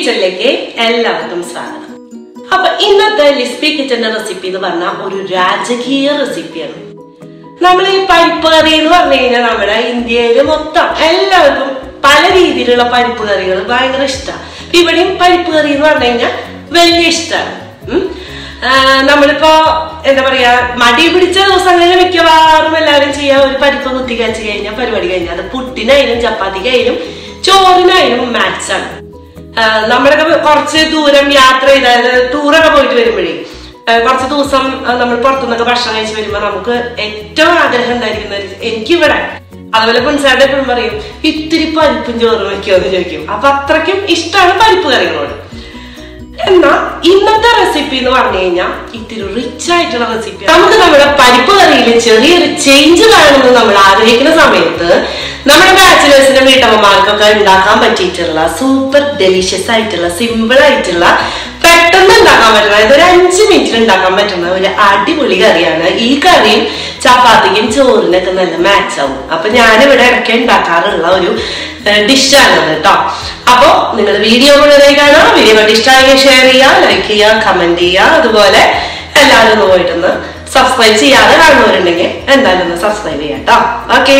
കിച്ചണിലേക്ക് എല്ലാവർക്കും സ്വാഗതം അപ്പൊ ഇന്നത്തെ ലിസ്പി കിച്ചന്റെ റെസിപ്പി എന്ന് പറഞ്ഞാൽ ഒരു രാജകീയ റെസിപ്പിയാണ് നമ്മൾ ഈ പരിപ്പ് കറി എന്ന് പറഞ്ഞു കഴിഞ്ഞാൽ നമ്മുടെ ഇന്ത്യയിൽ മൊത്തം എല്ലാവർക്കും പല രീതിയിലുള്ള പരിപ്പ് കറികൾ ഭയങ്കര ഇഷ്ടമാണ് ഇവിടെയും പരിപ്പ് കറി എന്ന് പറഞ്ഞു കഴിഞ്ഞാൽ വലിയ ഇഷ്ടമാണ് നമ്മളിപ്പോ എന്താ പറയാ മടി പിടിച്ച ദിവസങ്ങളിൽ മിക്കവാറും എല്ലാവരും ചെയ്യാ ഒരു പരിപ്പ് കുത്തി കഴിച്ച് കഴിഞ്ഞാൽ പരിപാടി കഴിഞ്ഞാൽ അത് പുട്ടിനായാലും ചപ്പാത്തിക്കായാലും ചോറിനായാലും മാച്ച് ആണ് ആഹ് നമ്മളൊക്കെ കുറച്ച് ദൂരം യാത്ര ചെയ്ത് അതായത് ടൂറൊക്കെ പോയിട്ട് വരുമ്പോഴേ ആഹ് കുറച്ച് ദിവസം ആഹ് നമ്മൾ പുറത്തുനിന്നൊക്കെ ഭക്ഷണം കഴിച്ച് വരുമ്പോൾ നമുക്ക് ഏറ്റവും ആഗ്രഹം എന്തായിരിക്കുന്നത് എനിക്കിവിടെ അതുപോലെ പുൻസാരുടെ എപ്പോഴും പറയും ഇത്തിരി പരിപ്പും ചോറും വെക്കുമോ എന്ന് ചോദിക്കും അപ്പൊ അത്രയ്ക്കും ഇഷ്ടമാണ് പരിപ്പ് കറികളോട് എന്നാ ഇന്നത്തെ റെസിപ്പി എന്ന് പറഞ്ഞു കഴിഞ്ഞാൽ ഇത്തിരി റിച്ച് ആയിട്ടുള്ള റെസിപ്പി നമുക്ക് നമ്മുടെ പരിപ്പ് കറിയിൽ ചെറിയൊരു ചേഞ്ച് വേണമെന്ന് നമ്മൾ ആഗ്രഹിക്കുന്ന സമയത്ത് നമ്മുടെ ബാച്ചിലേഴ്സിന്റെ വീട്ടമ്മമാർക്കൊക്കെ ഉണ്ടാക്കാൻ പറ്റിയിട്ടുള്ള സൂപ്പർ ഡെലിഷ്യസ് ആയിട്ടുള്ള സിമ്പിൾ ആയിട്ടുള്ള പെട്ടെന്ന് ഉണ്ടാക്കാൻ പറ്റുന്ന അതായത് ഒരു അഞ്ച് മിനിറ്റിൽ ഉണ്ടാക്കാൻ പറ്റുന്ന ഒരു അടിപൊളി കറിയാണ് ഈ കറിയും ചപ്പാത്തിക്കും ചോറിനൊക്കെ നല്ല മാച്ച് ആവും അപ്പൊ ഞാനിവിടെ ഇടയ്ക്ക് ഉണ്ടാക്കാറുള്ള ഒരു ഡിഷാണത് കേട്ടോ അപ്പോ നിങ്ങൾ വീഡിയോ മുഴുവനായി കാണാം വീഡിയോ കണ്ട് ഇഷ്ടമായെങ്കിൽ ഷെയർ ചെയ്യുക ലൈക്ക് ചെയ്യുക കമന്റ് ചെയ്യുക അതുപോലെ എല്ലാവരും ഒന്ന് പോയിട്ടൊന്ന് സബ്സ്ക്രൈബ് ചെയ്യാതെ കാണുന്നവരുണ്ടെങ്കിൽ എന്തായാലും ഒന്ന് സബ്സ്ക്രൈബ് ചെയ്യാം കേട്ടോ ഓക്കേ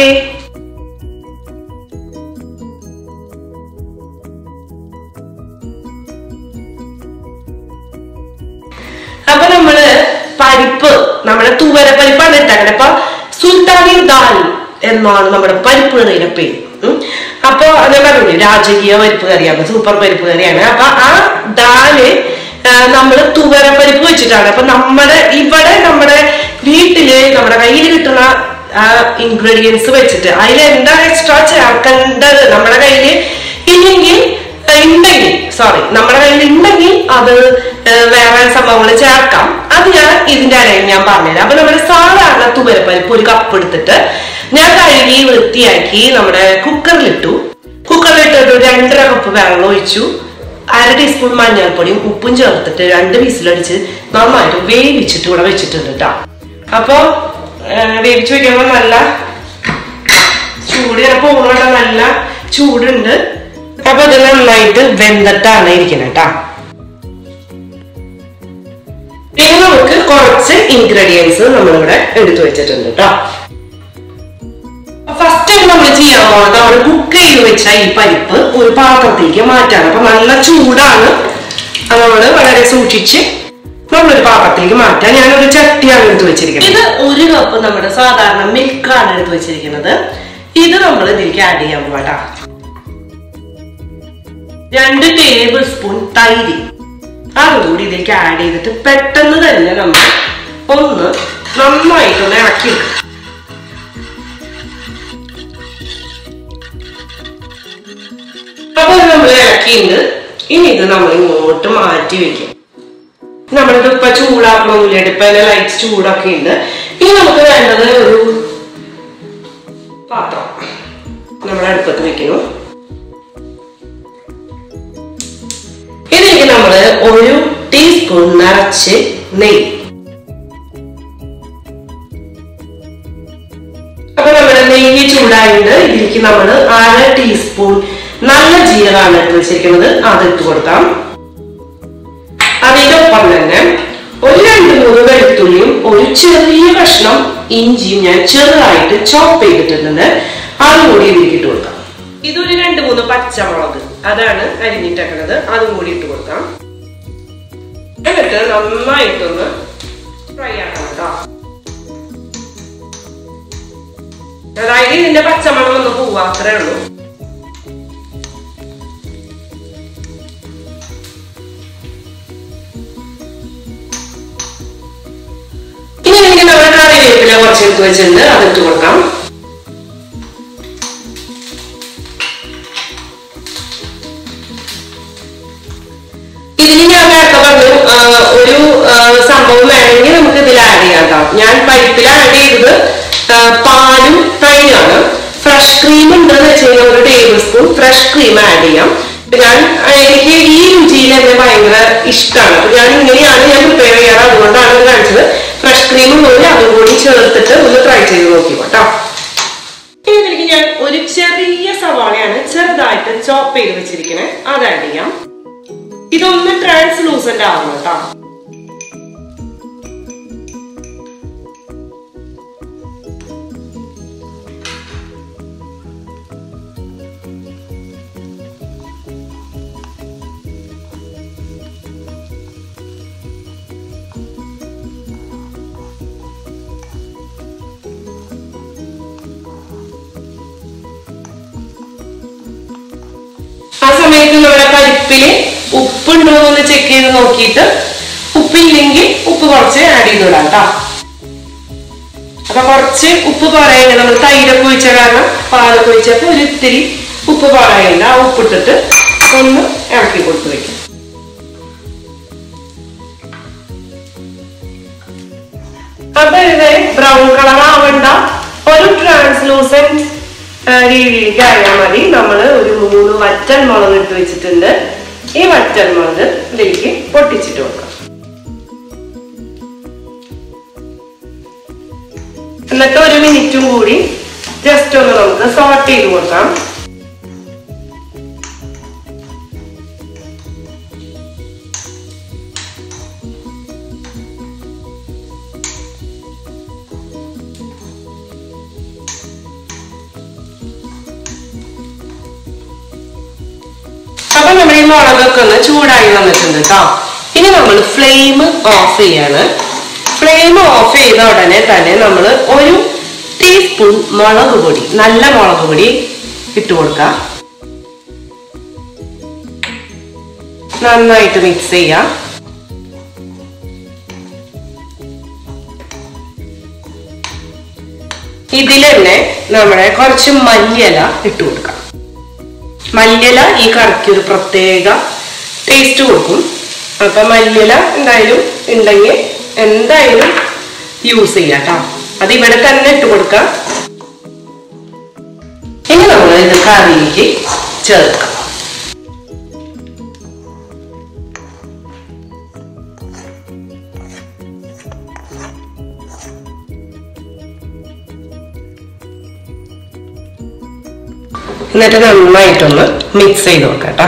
അപ്പൊ നമ്മള് പരിപ്പ് നമ്മുടെ തുവര പരിപ്പാണ് ഇട്ടേക്കണേ അപ്പൊ സുൽത്താനി ദാൽ എന്നാണ് നമ്മുടെ പരിപ്പ് കറിയുടെ പേര് ഉം. അപ്പൊ ഞാൻ പറഞ്ഞു രാജകീയ പരിപ്പ് കറിയാണ് സൂപ്പർ പരിപ്പ് കറിയാണ് അപ്പൊ ആ ദാല് ആ, നമ്മള് തുവര പരിപ്പ് വെച്ചിട്ടാണ് അപ്പൊ നമ്മുടെ ഇവിടെ നമ്മുടെ വീട്ടില് നമ്മുടെ കയ്യിൽ കിട്ടുന്ന ഇൻഗ്രീഡിയൻസ് വെച്ചിട്ട് അതിൽ എന്താ എക്സ്ട്രാ ചേർക്കേണ്ടത് നമ്മുടെ കയ്യില് ഇല്ലെങ്കിൽ ഉണ്ടെങ്കിൽ സോറി നമ്മുടെ കയ്യിൽ ഉണ്ടെങ്കിൽ അത് ഏഹ്, വേറെ സംഭവങ്ങൾ ചേർക്കാം അത് ഞാൻ ഇതിന്റെ ഇടയിൽ ഞാൻ പറഞ്ഞുതരാം അപ്പൊ നമ്മുടെ സാധാരണ തുവരപ്പരിപ്പ് ഒരു കപ്പ് എടുത്തിട്ട് ഞാൻ കഴുകി വൃത്തിയാക്കി നമ്മുടെ കുക്കറിലിട്ടു കുക്കറിലിട്ടിട്ട് ഒരു രണ്ടര കപ്പ് വെള്ളം ഒഴിച്ചു അര ടീസ്പൂൺ മഞ്ഞൾപ്പൊടിയും ഉപ്പും ചേർത്തിട്ട് രണ്ട് വിസിലടിച്ച് നന്നായിട്ട് വേവിച്ചിട്ട് ഇവിടെ വെച്ചിട്ടുണ്ട് കേട്ടോ അപ്പൊ ഏഹ്, വേവിച്ച് വെക്കുമ്പോൾ നല്ല ചൂട് ഞാൻ പോകുന്നുണ്ട് നല്ല ചൂടുണ്ട് അപ്പൊ ഇത് നന്നായിട്ട് വെന്തിട്ടാണ് ഇരിക്കുന്നത് കേട്ടാ പിന്നെ നമുക്ക് കുറച്ച് ഇൻഗ്രീഡിയൻസ് നമ്മളിവിടെ എടുത്തു വെച്ചിട്ടുണ്ട് കേട്ടോ ഫസ്റ്റ് നമ്മൾ ചെയ്യാൻ പോകുന്നത് നമ്മൾ കുക്ക് ചെയ്ത് വെച്ച ഈ പരിപ്പ് ഒരു പാത്രത്തിലേക്ക് മാറ്റാണ് അപ്പൊ നല്ല ചൂടാണ് അത് നമ്മള് വളരെ സൂക്ഷിച്ച് നമ്മളൊരു പാത്രത്തിലേക്ക് മാറ്റാം ഞാനൊരു ചട്ടിയാണ് എടുത്ത് വെച്ചിരിക്കുന്നത് ഇത് ഒരു കപ്പ് നമ്മുടെ സാധാരണ മിൽക്കാണ് എടുത്ത് വെച്ചിരിക്കുന്നത് ഇത് നമ്മൾ ഇതിലേക്ക് ആഡ് ചെയ്യാൻ പോകട്ടാ രണ്ട് ടേബിൾ സ്പൂൺ തൈര് അതുകൂടി ഇതിലേക്ക് ആഡ് ചെയ്തിട്ട് പെട്ടെന്ന് തന്നെ നമ്മൾ ഒന്ന് നന്നായിട്ടൊന്ന് ഇളക്കി എടുക്കാം അപ്പൊ ഇത് നമ്മൾ ഇളക്കിയിട്ടുണ്ട് ഇനി ഇത് നമ്മൾ ഇങ്ങോട്ട് മാറ്റി വെക്കും നമ്മളിത് ഇപ്പൊ ചൂടാക്കണമെന്നില്ല ഇപ്പൊ അതിന്റെ ലൈറ്റ് ചൂടൊക്കെ ഉണ്ട് ഇനി നമുക്ക് വേണ്ടത് ഒരു പാത്രം നമ്മുടെ അടുപ്പത്ത് വെക്കുന്നു ഇതിലേക്ക് നമ്മൾ ഒരു ടീസ്പൂൺ നിറച്ച് നെയ്യ് അപ്പൊ നമ്മുടെ നെയ്യ് ചൂടായിട്ട് ഇതിലേക്ക് നമ്മൾ അര ടീസ്പൂൺ നല്ല ജീരകമാണ് എടുത്ത് വെച്ചിരിക്കുന്നത് അത് ഇട്ട് കൊടുക്കാം അതിനൊപ്പം തന്നെ ഒരു രണ്ട് മൂന്ന് വെളുത്തുള്ളിയും ഒരു ചെറിയ കഷ്ണം ഇഞ്ചിയും ഞാൻ ചെറുതായിട്ട് ചോപ്പ് ചെയ്തിട്ടുണ്ട് അതും കൂടി ഇതിലേക്ക് ഇട്ട് കൊടുക്കാം ഇതൊരു രണ്ട് മൂന്ന് പച്ചമുളക് അതാണ് അരിഞ്ഞിട്ടേക്കണത് അതും കൂടി ഇട്ട് കൊടുക്കാം എന്നിട്ട് നന്നായിട്ടൊന്ന് ഫ്രൈ ആക്കണം കേട്ടോ അതായത് ഇതിന്റെ പച്ചമണം ഒന്ന് പോവാ അത്രേ ഉള്ളൂ ഇനി എനിക്ക് നമ്മുടെ കറിവേപ്പില കുറച്ച് എടുത്ത് വെച്ചിട്ടുണ്ട് അതിട്ട് കൊടുക്കാം ഇതിന് ഞാൻ നേരത്തെ പറഞ്ഞു ആ, ഒരു ആ, സംഭവം വേണമെങ്കിൽ നമുക്ക് ഇതിൽ ആഡ് ചെയ്യാം കേട്ടോ ഞാൻ പരിപ്പിൽ ആഡ് ചെയ്തത് ആ, പാലും തൈരാണ് ഫ്രഷ് ക്രീം ഉണ്ടെന്ന് വെച്ച് കഴിഞ്ഞാൽ ഒരു tablespoon fresh cream add ചെയ്യാം ഇപ്പൊ ഞാൻ ആ, എനിക്ക് ഈ രുചിയിൽ എന്നെ ഭയങ്കര ഇഷ്ടമാണ് അപ്പൊ ഞാൻ ഇങ്ങനെയാണ് ഞാൻ പ്രിപ്പയർ ചെയ്യാറ് അതുകൊണ്ടാണ് ഇത് കാണിച്ചത് ഫ്രഷ് ക്രീം ഉണ്ടെങ്കിൽ അതും കൂടി ചേർത്തിട്ട് ഒന്ന് ട്രൈ ചെയ്ത് നോക്കി കേട്ടോ ഇനി ഇതിലേക്ക് ഞാൻ ഒരു ചെറിയ സവാളയാണ് ചെറുതായിട്ട് ചോപ്പ് ചെയ്ത് വെച്ചിരിക്കണേ അത് ആഡ് ചെയ്യാം ഇതൊന്ന് ട്രാൻസ്ലൂസന്റ് ആവണം കേട്ടോ ആ സമയത്ത് നമ്മുടെ പരിപ്പില് ഉപ്പുണ്ടോ എന്ന് ചെക്ക് ചെയ്ത് നോക്കിയിട്ട് ഉപ്പില്ലെങ്കിൽ ഉപ്പ് കുറച്ച് ആഡ് ചെയ്തിടാം കേട്ടോ അപ്പൊ കുറച്ച് ഉപ്പ് പറയണ്ട നമ്മൾ തൈരൊക്കെ ഒഴിച്ച കാരണം പാലൊക്കെ ഒഴിച്ചപ്പോ ഒരു ഇത്തിരി ഉപ്പ് പറയണ്ട ആ ഉപ്പിട്ടിട്ട് ഒന്ന് ഇറക്കി കൊടുത്ത് വെക്കും അപ്പൊ ഇത് ബ്രൗൺ കളർ ആവണ്ട ഒരു ട്രാൻസ്ലൂസന്റ് രീതിയിലേക്ക് ആയാൽ മതി നമ്മൾ ഒരു മൂന്ന് വറ്റൽ മുളക് ഇട്ട് വെച്ചിട്ടുണ്ട് ഈ വറ്റൽ മുളക് ഇതിലേക്ക് പൊട്ടിച്ചിട്ട് വെക്കാം എന്നിട്ട് ഒരു മിനിറ്റും കൂടി ജസ്റ്റ് ഒന്ന് നമുക്ക് സോട്ട് ചെയ്ത് കൊടുക്കാം അപ്പൊ നമ്മുടെ ഈ മുളകൊക്കെ ഒന്ന് ചൂടായി വന്നിട്ടുണ്ട് കേട്ടോ ഇനി നമ്മൾ ഫ്ലെയിം ഓഫ് ചെയ്യാണ് ഫ്ലെയിം ഓഫ് ചെയ്ത ഉടനെ തന്നെ നമ്മൾ ഒരു ടീസ്പൂൺ മുളക് പൊടി നല്ല മുളക് പൊടി ഇട്ട് കൊടുക്കാം നന്നായിട്ട് മിക്സ് ചെയ്യാം ഇതിൽ തന്നെ നമ്മുടെ കുറച്ച് മല്ലിയില ഇട്ട് കൊടുക്കാം മല്ലിയില ഈ കറിക്ക് ഒരു പ്രത്യേക ടേസ്റ്റ് കൊടുക്കും അപ്പൊ മല്ലിയില എന്തായാലും ഉണ്ടെങ്കിൽ എന്തായാലും യൂസ് ചെയ്യാം കേട്ടോ അത് ഇവിടെ തന്നെ ഇട്ട് കൊടുക്കാം ഇനി നമ്മൾ ഇത് കറിയിലേക്ക് ചേർക്കാം എന്നിട്ട് നന്നായിട്ടൊന്ന് മിക്സ് ചെയ്ത് നോക്കാം കേട്ടോ